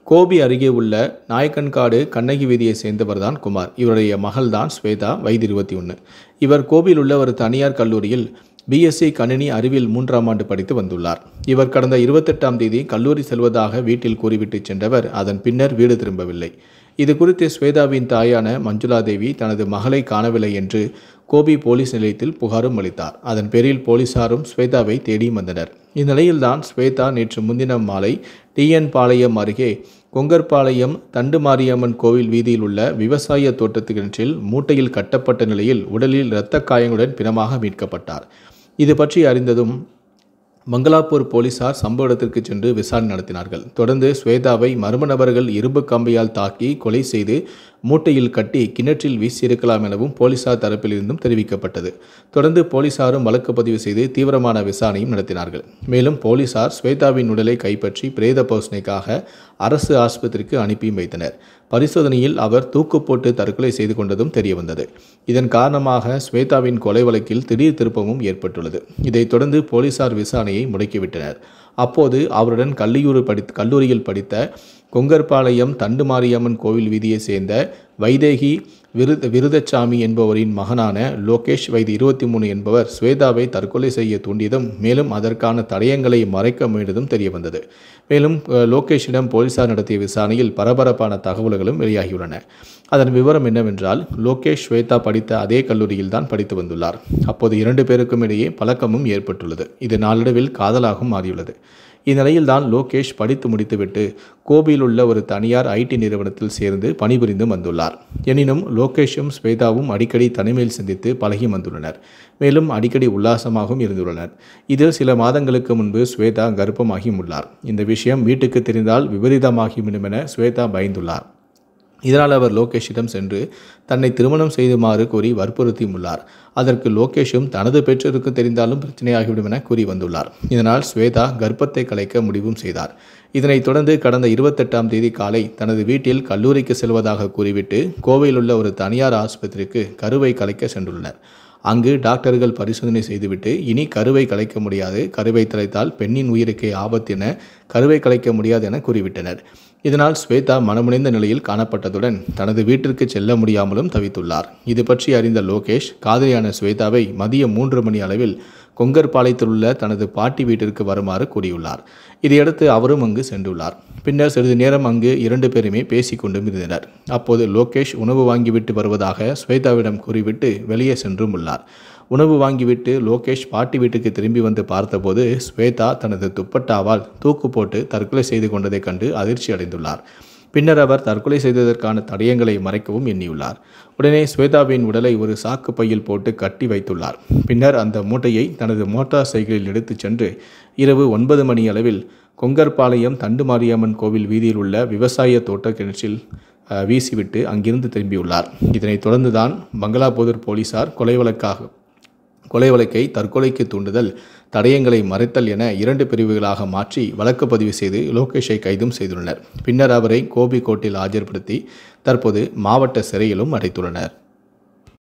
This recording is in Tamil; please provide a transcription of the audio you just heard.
கோபி அருகே உள்ள நாயக்கன்காடு கண்ணகி வீதியை சேர்ந்தவர் தான் குமார் இவருடைய மகள் தான் ஸ்வேதா வயது இருபத்தி ஒன்று இவர் கோபியில் உள்ள ஒரு தனியார் கல்லூரியில் பிஎஸ்சி கணினி அறிவியல் மூன்றாம் ஆண்டு படித்து வந்துள்ளார் இவர் கடந்த இருபத்தெட்டாம் தேதி கல்லூரி செல்வதாக வீட்டில் கூறிவிட்டு சென்றவர் அதன் பின்னர் வீடு திரும்பவில்லை இது குறித்து ஸ்வேதாவின் தாயான மஞ்சுளா தேவி தனது மகளை காணவில்லை என்று கோபி போலீஸ் நிலையத்தில் புகாரும் அளித்தார் அதன் பேரில் போலீசாரும் ஸ்வேதாவை தேடி வந்தனர் இந்நிலையில்தான் ஸ்வேதா நேற்று முன்தினம் மாலை டிஎன் பாளையம் அருகே கொங்கர்பாளையம் தண்டுமாரியம்மன் கோவில் வீதியில் உள்ள விவசாய தோட்டத்து கிணற்றில் மூட்டையில் கட்டப்பட்ட நிலையில் உடலில் இரத்த காயங்களுடன் பிணமாக மீட்கப்பட்டார் இது பற்றி அறிந்ததும் மங்களாப்பூர் போலீசார் சம்பவ இடத்திற்கு சென்று விசாரணை நடத்தினார்கள் தொடர்ந்து ஸ்வேதாவை மர்ம நபர்கள் இரும்பு கம்பியால் தாக்கி கொலை செய்து மூட்டையில் கட்டி கிணற்றில் வீசியிருக்கலாம் எனவும் போலீசார் தரப்பில் இருந்தும் தெரிவிக்கப்பட்டது தொடர்ந்து போலீசாரும் வழக்கு பதிவு செய்து தீவிரமான விசாரணையும் நடத்தினார்கள் மேலும் போலீசார் ஸ்வேதாவின் உடலை கைப்பற்றி பிரேத பரிசோதனைக்காக அரசு ஆஸ்பத்திரிக்கு அனுப்பியும் வைத்தனர் பரிசோதனையில் அவர் தூக்கு போட்டு தற்கொலை செய்து கொண்டதும் தெரியவந்தது இதன் காரணமாக ஸ்வேதாவின் கொலை வழக்கில் திடீர் திருப்பமும் ஏற்பட்டுள்ளது இதைத் தொடர்ந்து போலீசார் விசாரணையை முடக்கிவிட்டனர் அப்போது அவருடன் கல்லியூர் படி கல்லூரியில் படித்த கொங்கர்பாளையம் தண்டுமாரியம்மன் கோவில் வீதியைச் சேர்ந்த வைதேகி விருத விருதச்சாமி என்பவரின் மகனான லோகேஷ் வயது இருபத்தி மூணு என்பவர் ஸ்வேதாவை தற்கொலை செய்ய தூண்டியதும் மேலும் அதற்கான தடயங்களை மறைக்க முயன்றதும் தெரியவந்தது மேலும் அஹ், லோகேஷிடம் போலீசார் நடத்திய விசாரணையில் பரபரப்பான தகவல்களும் வெளியாகியுள்ளன அதன் விவரம் என்னவென்றால் லோகேஷ் ஸ்வேதா படித்த அதே கல்லூரியில் தான் படித்து வந்துள்ளார் அப்போது இரண்டு பேருக்கும் இடையே பழக்கமும் ஏற்பட்டுள்ளது இது நாளடைவில் காதலாகவும் மாறியுள்ளது இந்நிலையில்தான் லோகேஷ் படித்து முடித்துவிட்டு கோபியில் உள்ள ஒரு தனியார் ஐடி நிறுவனத்தில் சேர்ந்து பணிபுரிந்து வந்துள்ளார் எனினும் லோகேஷும் ஸ்வேதாவும் அடிக்கடி தனிமையில் சந்தித்து பழகி வந்துள்ளனர் மேலும் அடிக்கடி உல்லாசமாகவும் இருந்துள்ளனர் இதில் சில மாதங்களுக்கு முன்பு ஸ்வேதா கர்ப்பமாகியும் உள்ளார் இந்த விஷயம் வீட்டுக்கு தெரிந்தால் விபரீதமாகிவிடும் என ஸ்வேதா பயந்துள்ளார் இதனால் அவர் லோகேஷிடம் சென்று தன்னை திருமணம் செய்துமாறு கூறி வற்புறுத்தியும் உள்ளார் அதற்கு லோகேஷும் தனது பெற்றோருக்கு தெரிந்தாலும் பிரச்சனையாகிவிடும் என கூறி வந்துள்ளார் இதனால் ஸ்வேதா கர்ப்பத்தை கலைக்க முடிவும் செய்தார் இதனைத் தொடர்ந்து கடந்த இருபத்தெட்டாம் தேதி காலை தனது வீட்டில் கல்லூரிக்கு செல்வதாக கூறிவிட்டு கோவையில் உள்ள ஒரு தனியார் ஆஸ்பத்திரிக்கு கருவை கலைக்க சென்றுள்ளனர் அங்கு டாக்டர்கள் பரிசோதனை செய்துவிட்டு இனி கருவை கலைக்க முடியாது கருவை தலைத்தால் பெண்ணின் உயிருக்கே ஆபத்து என கருவை கலைக்க முடியாது என கூறிவிட்டனர் இதனால் ஸ்வேதா மனமுனைந்த நிலையில் காணப்பட்டதுடன் தனது வீட்டிற்கு செல்ல முடியாமலும் தவித்துள்ளார் இது பற்றி அறிந்த லோகேஷ் காதலியான ஸ்வேதாவை மதியம் மூன்று மணி அளவில் கொங்கர்பாளையத்தில் உள்ள தனது பாட்டி வீட்டிற்கு வருமாறு கூறியுள்ளார் இதையடுத்து அவரும் அங்கு சென்றுள்ளார் பின்னர் சிறிது நேரம் அங்கு இரண்டு பேருமே பேசிக்கொண்டும் இருந்தனர் அப்போது லோகேஷ் உணவு வாங்கிவிட்டு வருவதாக ஸ்வேதாவிடம் கூறிவிட்டு வெளியே சென்றும் உள்ளார் உணவு வாங்கிவிட்டு லோகேஷ் பாட்டி வீட்டுக்கு திரும்பி வந்து பார்த்தபோது ஸ்வேதா தனது துப்பட்டாவால் தூக்கு போட்டு தற்கொலை செய்து கொண்டதைக் கண்டு அதிர்ச்சி அடைந்துள்ளார் பின்னர் அவர் தற்கொலை செய்ததற்கான தடயங்களை மறைக்கவும் எண்ணியுள்ளார் உடனே ஸ்வேதாவின் உடலை ஒரு சாக்கு பையில் போட்டு கட்டி வைத்துள்ளார் பின்னர் அந்த மூட்டையை தனது மோட்டார் சைக்கிளில் எடுத்துச் சென்று இரவு ஒன்பது மணி அளவில் கொங்கர்பாளையம் தண்டுமாரியம்மன் கோவில் வீதியில் உள்ள விவசாய தோட்ட கிணற்றில் அஹ், வீசிவிட்டு அங்கிருந்து திரும்பியுள்ளார் இதனைத் தொடர்ந்துதான் பங்களாபுதூர் போலீசார் கொலை வழக்காக கொலை வழக்கை தற்கொலைக்கு தூண்டுதல் தடயங்களை மறைத்தல் என இரண்டு பிரிவுகளாக மாற்றி வழக்கு பதிவு செய்து லோகேஷை கைதும் செய்துள்ளனர் பின்னர் அவரை கோபி கோர்ட்டில் ஆஜர்படுத்தி தற்போது மாவட்ட சிறையிலும் அடைத்துள்ளனர்